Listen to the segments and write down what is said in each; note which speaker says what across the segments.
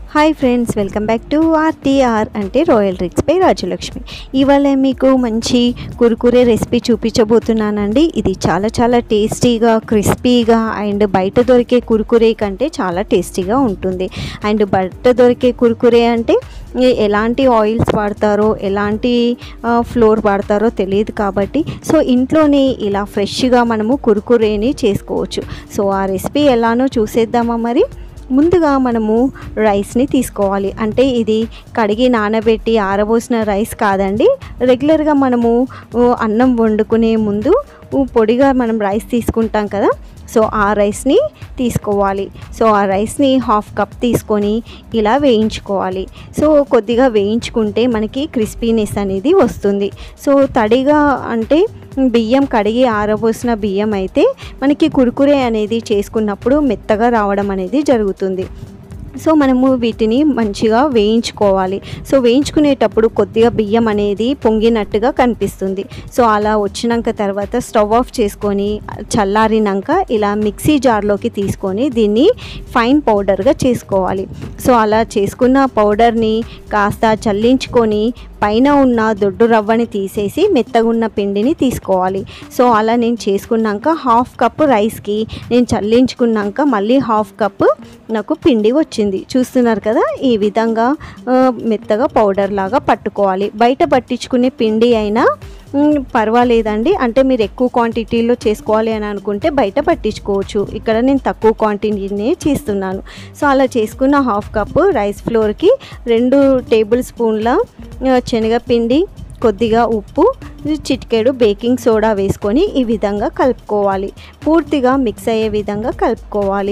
Speaker 1: hi friends welcome back to RTR అంటే royal ricks పై రాజలక్ష్మి ఇవాళ మీకు మంచి కురుకురే రెసిపీ చూపించబోతున్నానండి ఇది చాలా చాలా టేస్టీగా క్రిస్పీగా అండ్ బయట దొరికే కురుకురే కంటే చాలా టేస్టీగా ఉంటుంది అండ్ బయట దొరికే కురుకురే అంటే ఏ- ఎలాంటి ఆయిల్స్ వాడతారో ఎలాంటి ఫ్లోర్ వాడతారో తెలియదు కాబట్టి సో ఇంట్లోనే ఇలా ఫ్రెష్గా మనము కురుకురేని చేసుకోవచ్చు సో ఆ రెసిపీ ఎలానో చూసేద్దామా మరి ముందుగా మనము రైస్ని తీసుకోవాలి అంటే ఇది కడిగి నానబెట్టి ఆరబోసిన రైస్ కాదండి రెగ్యులర్గా మనము ఊ, అన్నం వండుకునే ముందు ఊ, పొడిగా మనం రైస్ తీసుకుంటాం కదా సో ఆ రైస్ని తీసుకోవాలి సో ఆ రైస్ని హాఫ్ కప్ తీసుకొని ఇలా వేయించుకోవాలి సో కొద్దిగా వేయించుకుంటే మనకి క్రిస్పీనెస్ అనేది వస్తుంది సో తడిగా అంటే బియ్యం కడిగి ఆరబోసిన బియ్యం అయితే మనకి కురుకురే అనేది చేసుకున్నప్పుడు మెత్తగా రావడం అనేది జరుగుతుంది సో మనము వీటిని మంచిగా వేయించుకోవాలి సో వేయించుకునేటప్పుడు కొద్దిగా బియ్యం అనేది పొంగినట్టుగా కనిపిస్తుంది సో అలా వచ్చినాక తర్వాత స్టవ్ ఆఫ్ చేసుకొని చల్లారినాక ఇలా మిక్సీ జార్లోకి తీసుకొని దీన్ని ఫైన్ పౌడర్గా చేసుకోవాలి సో అలా చేసుకున్న పౌడర్ని కాస్త చల్లించుకొని పైన ఉన్న దొడ్డు రవ్వని తీసేసి మెత్తగా ఉన్న పిండిని తీసుకోవాలి సో అలా నేను చేసుకున్నాక హాఫ్ కప్ రైస్కి నేను చల్లించుకున్నాక మళ్ళీ హాఫ్ కప్ నాకు పిండి వచ్చింది చూస్తున్నారు కదా ఈ విధంగా ఆ, మెత్తగా పౌడర్ లాగా పట్టుకోవాలి బయట పట్టించుకునే పిండి అయినా మ్, పర్వాలేదండి అంటే మీరు ఎక్కువ క్వాంటిటీలో చేసుకోవాలి అని అనుకుంటే బయట పట్టించుకోవచ్చు ఇక్కడ నేను తక్కువ క్వాంటిటీనే చేస్తున్నాను సో అలా చేసుకున్న హాఫ్ కప్ రైస్ ఫ్లోర్కి రెండు టేబుల్ స్పూన్ల ఆ, శనగపిండి కొద్దిగా ఉప్పు చిటికెడు బేకింగ్ సోడా వేసుకొని ఈ విధంగా కలుపుకోవాలి పూర్తిగా మిక్స్ అయ్యే విధంగా కలుపుకోవాలి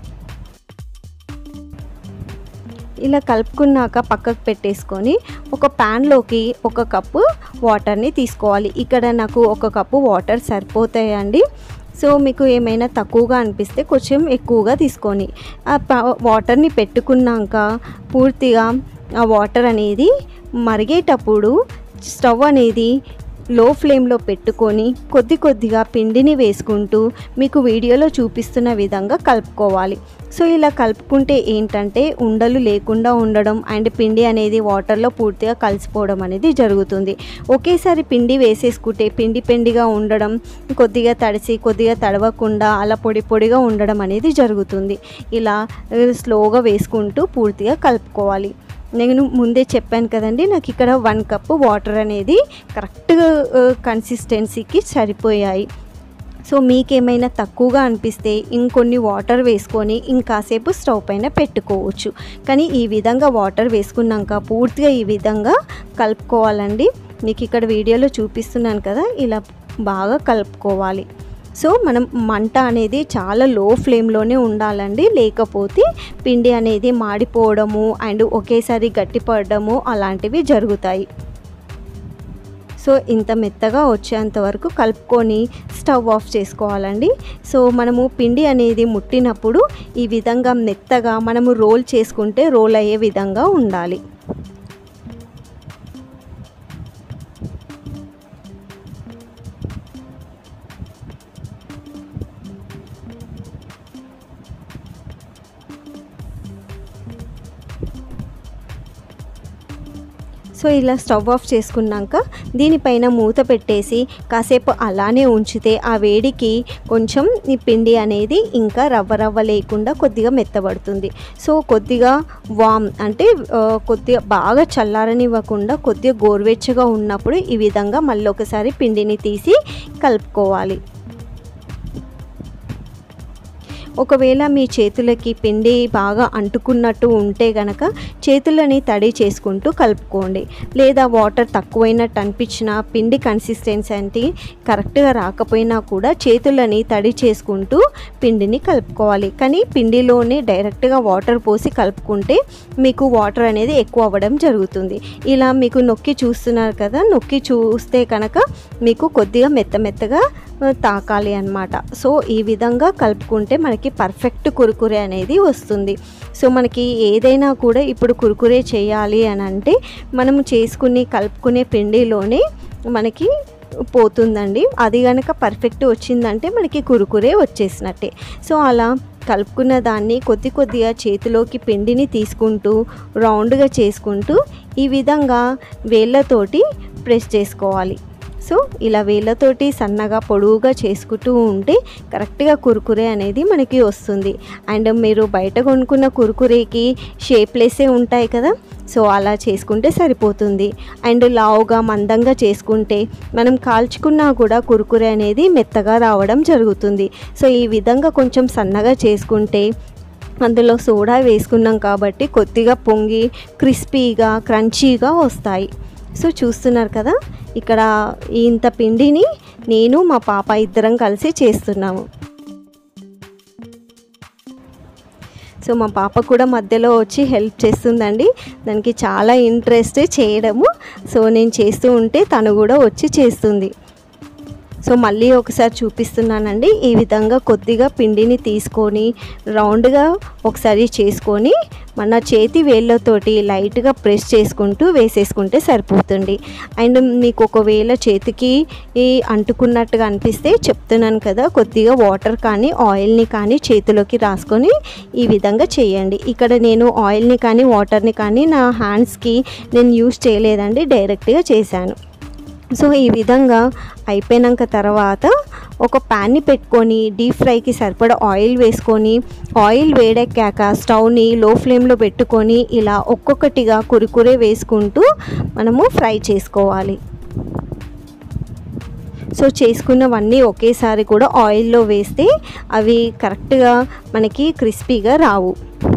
Speaker 1: ఇలా కలుపుకున్నాక పక్కకు పెట్టేసుకొని ఒక ప్యాన్లోకి ఒక కప్పు వాటర్ని తీసుకోవాలి ఇక్కడ నాకు ఒక కప్పు వాటర్ సరిపోతాయండి సో మీకు ఏమైనా తక్కువగా అనిపిస్తే కొంచెం ఎక్కువగా తీసుకొని ఆ ప- వాటర్ని పెట్టుకున్నాక పూర్తిగా ఆ వాటర్ అనేది మరిగేటప్పుడు స్టవ్ అనేది లో ఫ్లేమ్లో పెట్టుకొని కొద్ది కొద్దిగా పిండిని వేసుకుంటూ మీకు వీడియోలో చూపిస్తున్న విధంగా కలుపుకోవాలి సో ఇలా కలుపుకుంటే ఏంటంటే ఉండలు లేకుండా ఉండడం అండ్ పిండి అనేది వాటర్లో పూర్తిగా కలిసిపోవడం అనేది జరుగుతుంది ఒకేసారి పిండి వేసేసుకుంటే పిండి పిండిగా ఉండడం కొద్దిగా తడిసి కొద్దిగా తడవకుండా అలా పొడి పొడిగా ఉండడం అనేది జరుగుతుంది ఇలా ఆ, స్లోగా వేసుకుంటూ పూర్తిగా కలుపుకోవాలి నేను ముందే చెప్పాను కదండి నాకు ఇక్కడ వన్ కప్ వాటర్ అనేది కరెక్ట్గా కన్సిస్టెన్సీకి సరిపోయాయి సో మీకేమైనా తక్కువగా అనిపిస్తే ఇంకొన్ని వాటర్ వేసుకొని ఇంకాసేపు స్టవ్ పైన పెట్టుకోవచ్చు కానీ ఈ విధంగా వాటర్ వేసుకున్నాక పూర్తిగా ఈ విధంగా కలుపుకోవాలండి మీకు ఇక్కడ వీడియోలో చూపిస్తున్నాను కదా ఇలా బాగా కలుపుకోవాలి సో మనం మంట అనేది చాలా లో ఫ్లేమ్లోనే ఉండాలండి లేకపోతే పిండి అనేది మాడిపోవడము అండ్ ఒకేసారి గట్టిపడము అలాంటివి జరుగుతాయి సో ఇంత మెత్తగా వచ్చేంత వరకు కలుపుకొని స్టవ్ ఆఫ్ చేసుకోవాలండి సో మనము పిండి అనేది ముట్టినప్పుడు ఈ విధంగా మెత్తగా మనము రోల్ చేసుకుంటే రోల్ అయ్యే విధంగా ఉండాలి సో ఇలా స్టవ్ ఆఫ్ చేసుకున్నాక దీనిపైన మూత పెట్టేసి కాసేపు అలానే ఉంచితే ఆ వేడికి కొంచెం ఈ పిండి అనేది ఇంకా రవ్వ రవ్వ లేకుండా కొద్దిగా మెత్తబడుతుంది సో కొద్దిగా వామ్ అంటే ఆ, కొద్దిగా బాగా చల్లారనివ్వకుండా కొద్దిగా గోరువెచ్చగా ఉన్నప్పుడు ఈ విధంగా మళ్ళీ ఒకసారి పిండిని తీసి కలుపుకోవాలి ఒకవేళ మీ చేతులకి పిండి బాగా అంటుకున్నట్టు ఉంటే గనక చేతులని తడి చేసుకుంటూ కలుపుకోండి లేదా వాటర్ తక్కువైనట్టు అనిపించిన పిండి కన్సిస్టెన్సీ అంటే కరెక్ట్గా రాకపోయినా కూడా చేతులని తడి చేసుకుంటూ పిండిని కలుపుకోవాలి కానీ పిండిలోనే డైరెక్ట్గా వాటర్ పోసి కలుపుకుంటే మీకు వాటర్ అనేది ఎక్కువ అవ్వడం జరుగుతుంది ఇలా మీకు నొక్కి చూస్తున్నారు కదా నొక్కి చూస్తే కనుక మీకు కొద్దిగా మెత్త మెత్తగా ఆ, తాకాలి అన్నమాట సో ఈ విధంగా కలుపుకుంటే మనకి పర్ఫెక్ట్ కురుకురే అనేది వస్తుంది సో మనకి ఏదైనా కూడా ఇప్పుడు కురుకురే చేయాలి అని అంటే మనము చేసుకుని కలుపుకునే పిండిలోనే మనకి పోతుందండి అది కనుక పర్ఫెక్ట్ వచ్చిందంటే మనకి కురుకురే వచ్చేసినట్టే సో అలా కలుపుకున్న దాన్ని కొద్ది కొద్దిగా చేతిలోకి పిండిని తీసుకుంటూ రౌండ్గా చేసుకుంటూ ఈ విధంగా వేళ్ళతోటి ప్రెస్ చేసుకోవాలి సో ఇలా వేళ్ళతోటి సన్నగా పొడవుగా చేసుకుంటూ ఉంటే కరెక్ట్గా కురుకురే అనేది మనకి వస్తుంది అండ్ మీరు బయట కొనుక్కున్న కురుకురేకి షేప్లెస్సే ఉంటాయి కదా సో అలా చేసుకుంటే సరిపోతుంది అండ్ లావుగా మందంగా చేసుకుంటే మనం కాల్చుకున్నా కూడా కురుకురే అనేది మెత్తగా రావడం జరుగుతుంది సో ఈ విధంగా కొంచెం సన్నగా చేసుకుంటే అందులో సోడా వేసుకున్నాం కాబట్టి కొద్దిగా పొంగి క్రిస్పీగా క్రంచీగా వస్తాయి సో చూస్తున్నారు కదా ఇక్కడ ఇంత పిండిని నేను మా పాప ఇద్దరం కలిసి చేస్తున్నాము సో మా పాప కూడా మధ్యలో వచ్చి హెల్ప్ చేస్తుందండి దానికి చాలా ఇంట్రెస్ట్ చేయడము సో నేను చేస్తూ ఉంటే తను కూడా వచ్చి చేస్తుంది సో మళ్ళీ ఒకసారి చూపిస్తున్నానండి ఈ విధంగా కొద్దిగా పిండిని తీసుకొని రౌండ్గా ఒకసారి చేసుకొని మన చేతి వేళ్ళతోటి లైట్గా ప్రెస్ చేసుకుంటూ వేసేసుకుంటే సరిపోతుంది అండ్ మీకు ఒకవేళ చేతికి ఈ అంటుకున్నట్టుగా అనిపిస్తే చెప్తున్నాను కదా కొద్దిగా వాటర్ కానీ ఆయిల్ని కానీ చేతిలోకి రాసుకొని ఈ విధంగా చేయండి ఇక్కడ నేను ఆయిల్ని కానీ వాటర్ని కానీ నా హ్యాండ్స్కి నేను యూస్ చేయలేదండి డైరెక్ట్గా చేశాను సో ఈ విధంగా అయిపోయినాక తర్వాత ఒక ప్యాన్ని పెట్టుకొని డీప్ ఫ్రైకి సరిపడా ఆయిల్ వేసుకొని ఆయిల్ వేడెక్కాక స్టవ్ని లో ఫ్లేమ్లో పెట్టుకొని ఇలా ఒక్కొక్కటిగా కురుకురే వేసుకుంటూ మనము ఫ్రై చేసుకోవాలి సో చేసుకున్నవన్నీ ఒకేసారి కూడా ఆయిల్లో వేస్తే అవి కరెక్ట్గా మనకి క్రిస్పీగా రావు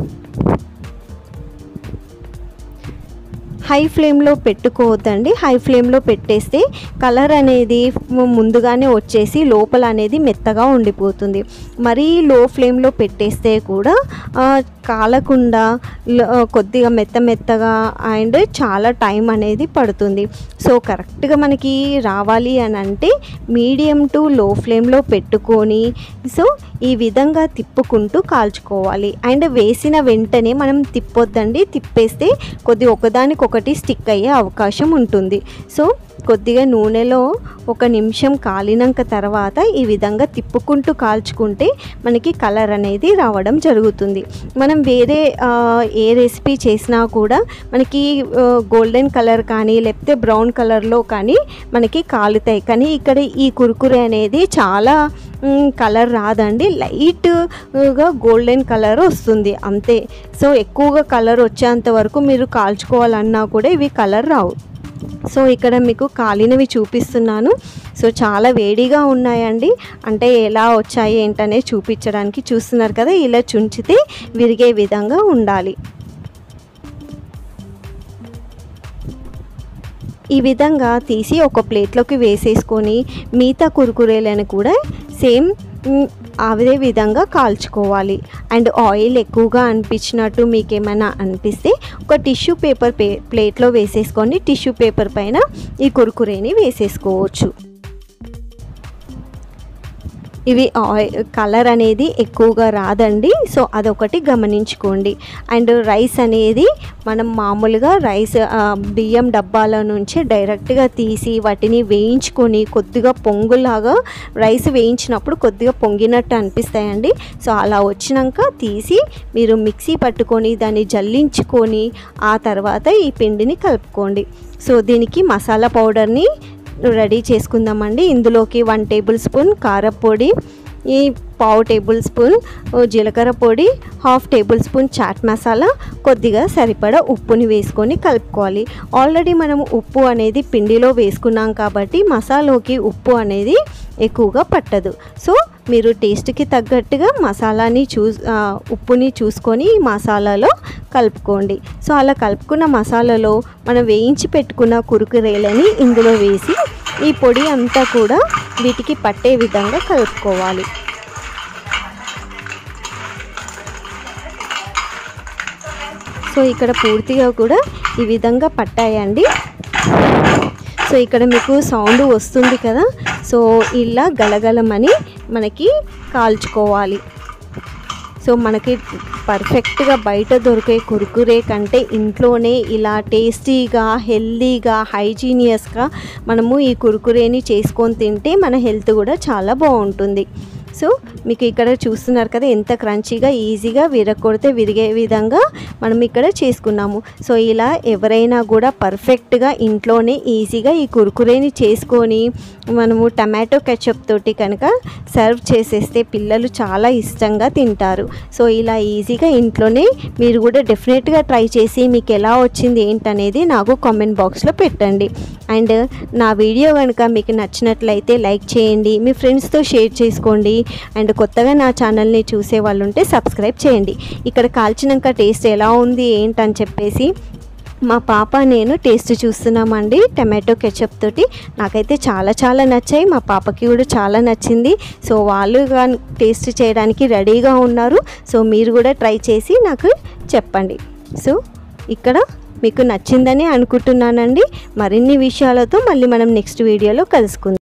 Speaker 1: హై ఫ్లేమ్లో పెట్టుకోవద్దండి హై ఫ్లేమ్లో పెట్టేస్తే కలర్ అనేది ముందుగానే వచ్చేసి లోపల అనేది మెత్తగా ఉండిపోతుంది మరీ లో ఫ్లేమ్లో పెట్టేస్తే కూడా ఆ, కాలకుండా ల- కొద్దిగా మెత్త మెత్తగా అండ్ చాలా టైం అనేది పడుతుంది సో కరెక్ట్గా మనకి రావాలి అని అంటే మీడియం టు లో ఫ్లేమ్లో పెట్టుకొని సో ఈ విధంగా తిప్పుకుంటూ కాల్చుకోవాలి అండ్ వేసిన వెంటనే మనం తిప్పొద్దండి తిప్పేస్తే కొద్ది ఒకదానికొకటి స్టిక్ అయ్యే అవకాశం ఉంటుంది సో కొద్దిగా నూనెలో ఒక నిమిషం కాలినాక తర్వాత ఈ విధంగా తిప్పుకుంటూ కాల్చుకుంటే మనకి కలర్ అనేది రావడం జరుగుతుంది మనం వేరే ఆ, ఏ రెసిపీ చేసినా కూడా మనకి గోల్డెన్ కలర్ కానీ లేకపోతే బ్రౌన్ కలర్లో కానీ మనకి కాలుతాయి కానీ ఇక్కడ ఈ కురుకురే అనేది చాలా మ్, కలర్ రాదండి లైట్గా గోల్డెన్ కలర్ వస్తుంది అంతే సో ఎక్కువగా కలర్ వచ్చేంత వరకు మీరు కాల్చుకోవాలన్నా కూడా ఇవి కలర్ రావు సో ఇక్కడ మీకు కాలినవి చూపిస్తున్నాను సో చాలా వేడిగా ఉన్నాయండి అంటే ఎలా వచ్చాయి ఏంటనే చూపించడానికి చూస్తున్నారు కదా ఇలా చుంచితే విరిగే విధంగా ఉండాలి ఈ విధంగా తీసి ఒక ప్లేట్లోకి వేసేసుకొని మిగతా కురుకురేలను కూడా సేమ్ మ్, అదే విధంగా కాల్చుకోవాలి అండ్ ఆయిల్ ఎక్కువగా అనిపించినట్టు మీకు ఏమైనా అనిపిస్తే ఒక టిష్యూ పేపర్ పే ప్లేట్లో వేసేసుకొని టిష్యూ పేపర్ పైన ఈ కురుకురేని వేసేసుకోవచ్చు ఇవి ఆయిల్ కలర్ అనేది ఎక్కువగా రాదండి సో అదొకటి గమనించుకోండి అండ్ రైస్ అనేది మనం మామూలుగా రైస్ ఆ, బియ్యం డబ్బాల నుంచి డైరెక్ట్గా తీసి వాటిని వేయించుకొని కొద్దిగా పొంగులాగా రైస్ వేయించినప్పుడు కొద్దిగా పొంగినట్టు అనిపిస్తాయండి సో అలా వచ్చినాక తీసి మీరు మిక్సీ పట్టుకొని దాన్ని జల్లించుకొని ఆ తర్వాత ఈ పిండిని కలుపుకోండి సో దీనికి మసాలా పౌడర్ని రెడీ చేసుకుందామండి ఇందులోకి వన్ టేబుల్ స్పూన్ కారపొడి ఈ పావు టేబుల్ స్పూన్ జీలకర్ర పొడి half tablespoon chaat masala కొద్దిగా సరిపడా ఉప్పుని వేసుకొని కలుపుకోవాలి ఆల్రెడీ మనం ఉప్పు అనేది పిండిలో వేసుకున్నాం కాబట్టి మసాలోకి ఉప్పు అనేది ఎక్కువగా పట్టదు సో మీరు టేస్ట్కి తగ్గట్టుగా మసాలాని చూ ఆ, ఉప్పుని చూసుకొని ఈ మసాలాలో కలుపుకోండి సో అలా కలుపుకున్న మసాలాలో మనం వేయించి పెట్టుకున్న కురుకురేలని ఇందులో వేసి ఈ పొడి అంతా కూడా వీటికి పట్టే విధంగా కలుపుకోవాలి సో ఇక్కడ పూర్తిగా కూడా ఈ విధంగా పట్టాయండి సో ఇక్కడ మీకు సౌండ్ వస్తుంది కదా సో ఇలా గలగలమని మనకి కాల్చుకోవాలి సో మనకి పర్ఫెక్ట్గా బయట దొరికే కురుకురే కంటే ఇంట్లోనే ఇలా టేస్టీగా హెల్దీగా హైజీనియస్గా మనము ఈ కురుకురేని చేసుకొని తింటే మన హెల్త్ కూడా చాలా బాగుంటుంది సో మీకు ఇక్కడ చూస్తున్నారు కదా ఎంత క్రంచీగా ఈజీగా విరగొడితే విరిగే విధంగా మనం ఇక్కడ చేసుకున్నాము సో ఇలా ఎవరైనా కూడా పర్ఫెక్ట్గా ఇంట్లోనే ఈజీగా ఈ కురుకురేని చేసుకొని మనము టమాటో కెచప్ తోటి కనుక సర్వ్ చేసేస్తే పిల్లలు చాలా ఇష్టంగా తింటారు సో ఇలా ఈజీగా ఇంట్లోనే మీరు కూడా డెఫినెట్గా ట్రై చేసి మీకు ఎలా వచ్చింది ఏంటనేది నాకు కామెంట్ బాక్స్లో పెట్టండి అండ్ నా వీడియో కనుక మీకు నచ్చినట్లయితే లైక్ చేయండి మీ ఫ్రెండ్స్తో షేర్ చేసుకోండి అండ్ కొత్తగా నా ఛానల్ని చూసే వాళ్ళు ఉంటే సబ్స్క్రైబ్ చేయండి ఇక్కడ కాల్చినాక టేస్ట్ ఎలా ఉంది ఏంటని చెప్పేసి మా పాప నేను టేస్ట్ చూస్తున్నామండి టమాటో కెచప్ తోటి నాకైతే చాలా చాలా నచ్చాయి మా పాపకి కూడా చాలా నచ్చింది సో వాళ్ళు కానీ టేస్ట్ చేయడానికి రెడీగా ఉన్నారు సో మీరు కూడా ట్రై చేసి నాకు చెప్పండి సో ఇక్కడ మీకు నచ్చిందని అనుకుంటున్నానండి మరిన్ని విషయాలతో మళ్ళీ మనం నెక్స్ట్ వీడియోలో కలుసుకుందాం